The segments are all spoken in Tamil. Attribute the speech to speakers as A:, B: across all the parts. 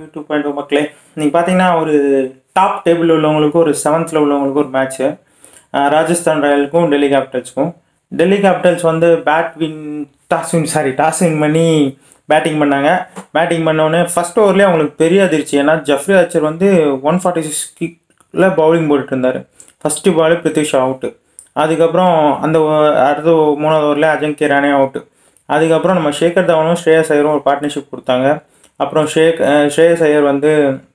A: டூ பாயிண்ட் டூ மக்களே நீங்கள் பார்த்தீங்கன்னா ஒரு டாப் டேபிள் உள்ளவங்களுக்கு ஒரு செவன்த்தில் உள்ளவங்களுக்கு ஒரு மேட்ச்சு ராஜஸ்தான் ராயலுக்கும் டெல்லி கேபிட்டல்ஸ்க்கும் டெல்லி கேபிட்டல்ஸ் வந்து bat win toss win sorry toss win பண்ணி பேட்டிங் பண்ணாங்க பேட்டிங் பண்ணோடனே ஃபர்ஸ்ட் ஓவர்லேயே அவங்களுக்கு பெரிய அதிர்ச்சி ஏன்னா ஜஃப்ரி ஆச்சர் வந்து ஒன் ஃபார்ட்டி சிக்ஸ் கிக்கில் பவுலிங் போட்டுட்டு இருந்தார் ஃபஸ்ட்டு பாலு பிரித்திஷ் அவுட்டு அதுக்கப்புறம் அந்த o- அடுத்த மூணாவது ஓவரில் அஜங்கே ரானே அவுட்டு அதுக்கப்புறம் நம்ம ஷேகர் தவனும் ஸ்ரேயஸ் ஐயரும் ஒரு பார்ட்னர்ஷிப் கொடுத்தாங்க அப்புறம் ஷேக் அஹ் ஸ்ரேயஸ் ஐயர் வந்து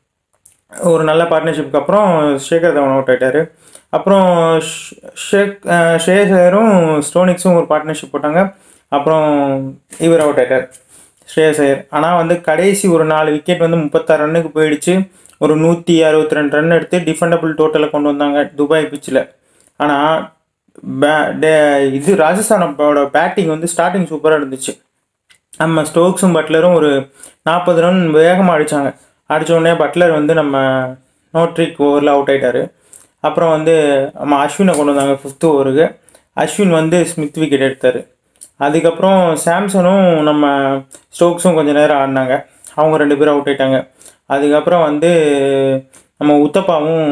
A: ஒரு நல்ல பார்ட்னர்ஷிப்க்கு அப்புறம் ஷேகர் தவன் அவுட் ஆயிட்டாரு அப்புறம் ஷ்- ஷேக் அஹ் ஸ்ரேயஸ் ஐயரும் ஸ்டோனிக்ஸும் ஒரு பார்ட்னர்ஷிப் போட்டாங்க அப்புறம் இவர் அவுட் ஆயிட்டார் ஸ்ரேயஸ் ஐயர் ஆனால் வந்து கடைசி ஒரு நாலு விக்கெட் வந்து முப்பத்தாறு ரன்னுக்கு போயிடுச்சு ஒரு நூற்றி அறுபத்தி ரெண்டு ரன் எடுத்து டிஃபெண்டபிள் டோட்டலை கொண்டு வந்தாங்க துபாய் பிச்சில் ஆனால் பே டே- இது ராஜஸ்தானோட பேட்டிங் வந்து ஸ்டார்டிங் சூப்பராக இருந்துச்சு நம்ம ஸ்டோக்ஸும் பட்லரும் ஒரு நாற்பது ரன் வேகமாக அடித்தாங்க அடிச்ச உடனே பட்லர் வந்து நம்ம நோட்ரிக் ஓவரில் அவுட் ஆயிட்டாரு அப்புறம் வந்து நம்ம அஸ்வினை கொண்டு வந்தாங்க ஃபிஃப்த் ஓவருக்கு அஸ்வின் வந்து ஸ்மித் விக்கெட் எடுத்தார் அதுக்கப்புறம் சாம்சனும் நம்ம ஸ்டோக்ஸும் கொஞ்சம் நேரம் ஆடினாங்க அவங்க ரெண்டு பேரும் அவுட் ஆயிட்டாங்க அதுக்கப்புறம் வந்து நம்ம உத்தப்பாவும்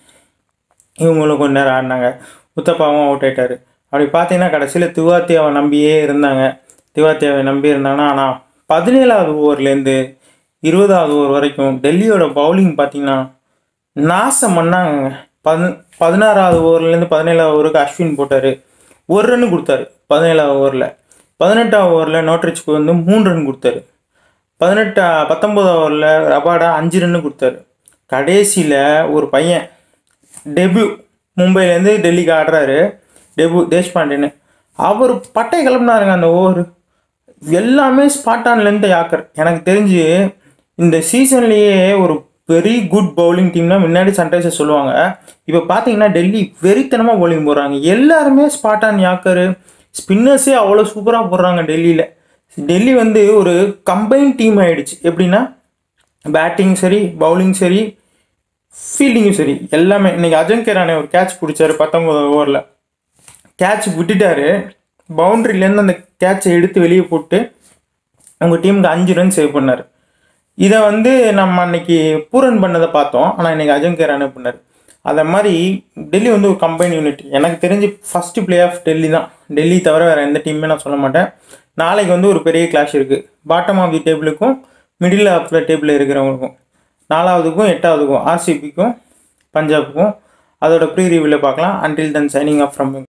A: இவங்களும் கொஞ்ச நேரம் ஆடினாங்க உத்தப்பாவும் அவுட் ஆயிட்டாரு அப்படி பார்த்தீங்கன்னா கடைசியில் திவாத்தியாவை நம்பியே இருந்தாங்க திவாத்தியாவை நம்பி இருந்தாங்கன்னா ஆனால் பதினேழாவது ஓவர்லேருந்து இருபதாவது ஓவர் வரைக்கும் டெல்லியோட பவுலிங் பார்த்தீங்கன்னா நாசம் பண்ணாங்க பதி பதினாறாவது ஓவர்லேருந்து பதினேழாவது ஓவருக்கு அஸ்வின் போட்டார் ஒரு ரன் கொடுத்தாரு பதினேழாவது ஓவரில் பதினெட்டாவது ஓவரில் நோட்ரிச்சுக்கு வந்து மூணு ரன் கொடுத்தாரு பதினெட்டா பத்தொம்போதாவது ஓவரில் ரபாடா அஞ்சு ரன்னு கொடுத்தாரு கடைசியில் ஒரு பையன் டெபியூ மும்பைலேருந்து டெல்லிக்கு ஆடுறாரு டெபு தேஷ்பாண்டேன்னு அவர் பட்டை கிளம்புனாருங்க அந்த ஓவர் எல்லாமே ஸ்பாட்டான்லேருந்து யாக்கர் எனக்கு தெரிஞ்சு இந்த சீசன்லேயே ஒரு வெரி குட் பவுலிங் டீம்னா முன்னாடி சன்ரைசர்ஸ் சொல்லுவாங்க இப்போ பார்த்தீங்கன்னா டெல்லி வெறித்தனமாக பவுலிங் போடுறாங்க எல்லாருமே ஸ்பாட்டான் யாக்கரு ஸ்பின்னர்ஸே அவ்வளோ சூப்பராக போடுறாங்க டெல்லியில் டெல்லி வந்து ஒரு கம்பைன் டீம் ஆயிடுச்சு எப்படின்னா பேட்டிங் சரி பவுலிங் சரி ஃபீல்டிங்கும் சரி எல்லாமே இன்னைக்கு அஜங்கே ராணே ஒரு கேட்ச் பிடிச்சாரு பத்தொம்பது ஓவரில் கேட்ச் விட்டுட்டாரு பவுண்டரியிலேருந்து அந்த கேட்சை எடுத்து வெளியே போட்டு உங்கள் டீமுக்கு அஞ்சு ரன் சேவ் பண்ணார் இதை வந்து நம்ம அன்னைக்கு பூரன் பண்ணதை பார்த்தோம் ஆனால் இன்னைக்கு அஜங்கே ராணே பண்ணார் அதை மாதிரி டெல்லி வந்து ஒரு கம்பைன் யூனிட் எனக்கு தெரிஞ்சு ஃபஸ்ட்டு பிளே ஆஃப் டெல்லி தான் டெல்லி தவிர வேறு எந்த டீமுமே நான் சொல்ல மாட்டேன் நாளைக்கு வந்து ஒரு பெரிய கிளாஷ் இருக்குது பாட்டம் ஆஃப் தி டேபிளுக்கும் மிடில் ஆஃப் த டேபிளில் இருக்கிறவங்களுக்கும் நாலாவதுக்கும் எட்டாவதுக்கும் ஆர்சிபிக்கும் பஞ்சாபுக்கும் அதோட ப்ரீ ரிவ்யூவில் பார்க்கலாம் until then signing off from